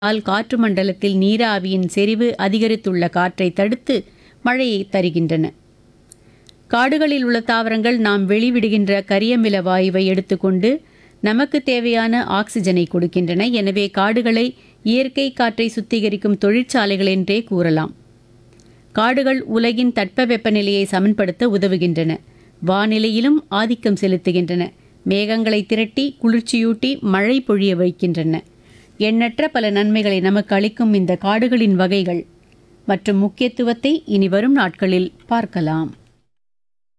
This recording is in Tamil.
ஆல் காற்று மண்டலத்தில் நீராவியின் செறிவு அதிகரித்துள்ள காற்றை தடுத்து மழையை தருகின்றன காடுகளில் உள்ள தாவரங்கள் நாம் வெளிவிடுகின்ற கரியமில வாயுவை எடுத்துக்கொண்டு நமக்கு தேவையான ஆக்சிஜனை கொடுக்கின்றன எனவே காடுகளை இயற்கை காற்றை சுத்திகரிக்கும் தொழிற்சாலைகள் என்றே கூறலாம் காடுகள் உலகின் தட்பவெப்பநிலையை சமன்படுத்த உதவுகின்றன வானிலையிலும் ஆதிக்கம் செலுத்துகின்றன மேகங்களை திரட்டி குளிர்ச்சியூட்டி மழை பொழிய வைக்கின்றன எண்ணற்ற பல நன்மைகளை நமக்கு அளிக்கும் இந்த காடுகளின் வகைகள் மற்றும் முக்கியத்துவத்தை இனி வரும் நாட்களில் பார்க்கலாம்